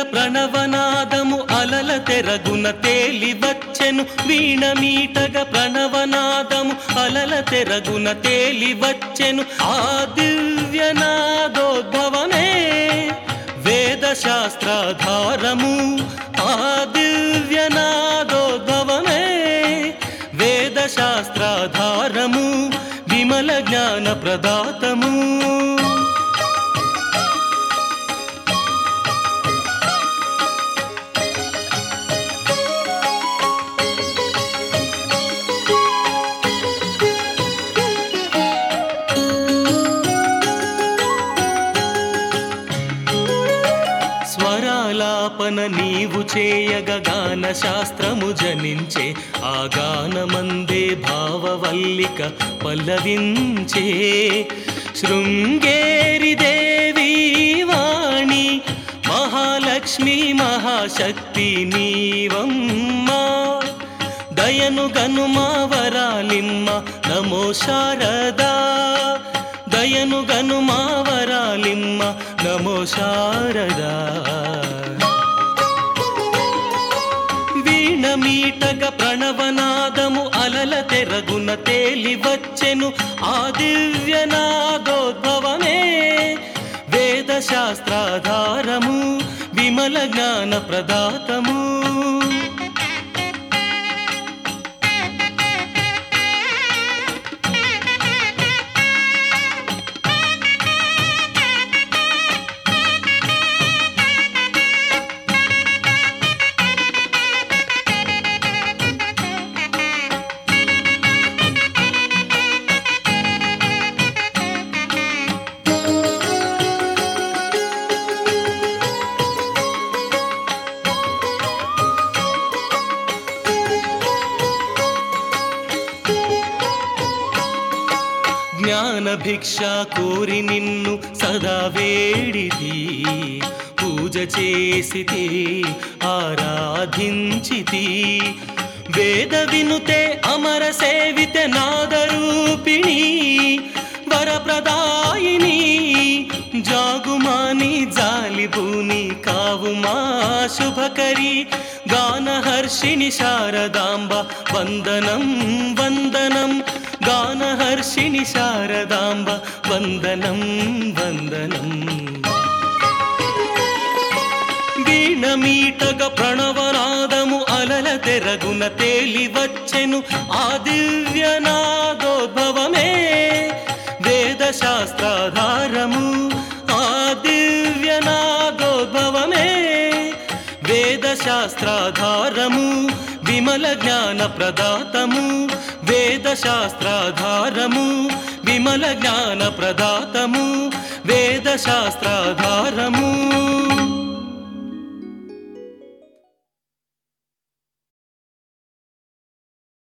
ప్రణవనాదము అలల తెరగున తేలి వచ్చెను వీణ మీటగ ప్రణవనాదము అలల తెరగున తేలి వచ్చెను ఆ దివ్యనాదోద్భవమే వేద శాస్త్రాధారము ఆ దివ్యనాదోద్భవమే వేద శాస్త్రాధారము విమల జ్ఞాన ప్రదాతము స్వరాలాపన నీవు చేయగ గాన శాస్త్రము జనించే ఆ గానమందే భావవల్లిక పల్లవించే శృంగేరి దేవి వాణి మహాలక్ష్మి మహాశక్తి నీవమ్మా దయను గనుమా వరాలిమ్మ నమో శారదా దయను గనుమా వరాలిమ్మ నమో శారదా వీణ మీటగ ప్రణవనాదము అలల తెరగున తేలి వచ్చెను ఆ దివ్యనాదోద్భవమే వేద శాస్త్రాధారము విమల జ్ఞాన ప్రదాతము జ్ఞాన భిక్ష కోరి నిన్ను సదా వేడిది పూజ చేసితి ఆరాధించితి వేద వినుతే అమర సేవితే నాదరూపిణి వరప్రదాయిని జాగుమాని జాలిబూని కావుమా శుభకరి గానహర్షిణి శారదాంబ వందనం వందనం గానహర్షిణి శారదాంబ వందనం వందనం వీణమీటగ ప్రణవనాదము అలల తెరగున తేలి వచ్చెను ఆ దివ్యనాదోద్భవమే వేద శాస్త్రాధారము ఆ దివ్యనాదోద్భవమే వేద శాస్త్రాధారము విమల జ్ఞాన ప్రదాతము వేద శాస్త్రాధారము విమల జ్ఞాన ప్రదాతము వేద శాస్త్రాధారము